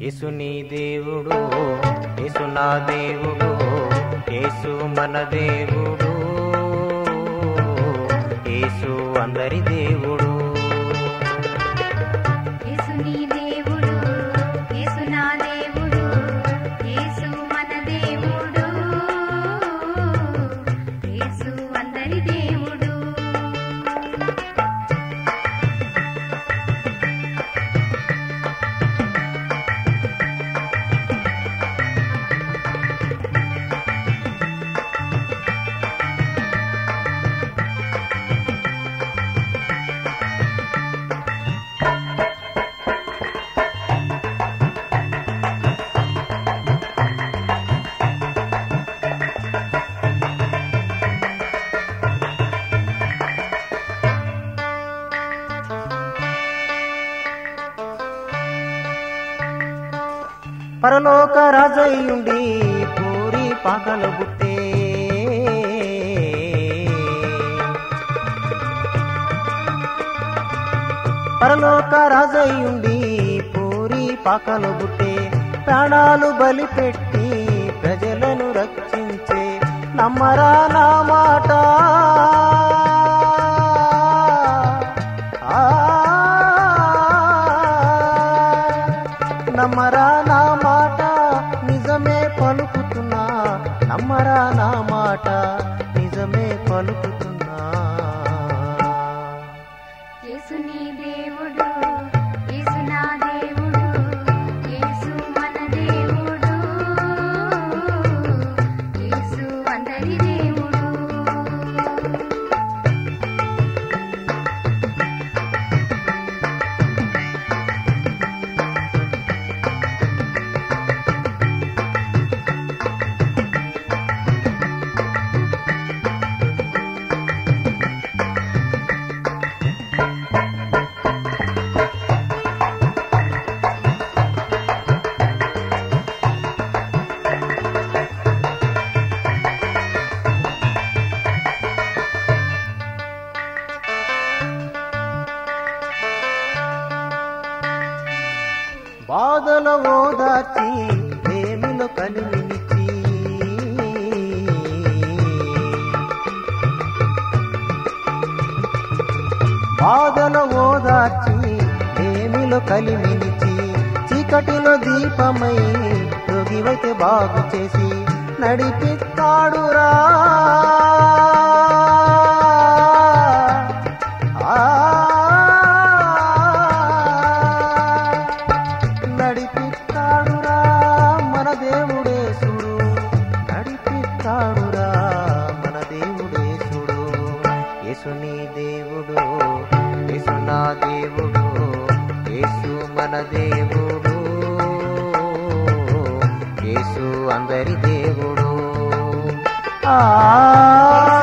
యేసు నీ దేవుడు యేసు నా దేవుడు యేసు మన దేవుడు యేసు అందరి దేవుడు యేసు నీ దేవుడు యేసు నా దేవుడు యేసు మన దేవుడు యేసు అందరి దేవుడు పరలోక రాజయ్యుండి పూరి పాకలు బుట్టే పరలోక రాజయ్యుండి పూరి పాకలు బుట్టే ప్రాణాలు బలిపెట్టి ప్రజలను రక్షించే నమ్మరా నా మాట నమ్మరా నా మాట నిజమే పలుకుతున్నా నమ్మరా నా మాట నిజమే పలుకుతున్నా యేసు నీ దేవుడు యేసు నా దేవుడు యేసు మన దేవుడు యేసు అందరి దేవుడు బాధల ఓదార్చి ప్రేమిలో కలిమినిచి బాధల ఓదార్చి ప్రేమిలో కలిమినిచి చీకటిలో దీపమై రోగివైతే బాగు చేసి నడిపిస్తాడురా ఆ నడిపిస్తాడురా మన దేవుడేసుడు నడిపిస్తాడురా మన దేవుడేసుడు యేసుని దేవుడు యేసు నా దేవుడు యేసు మన దేవుడు యేసు అందరి దేవుడు ఆ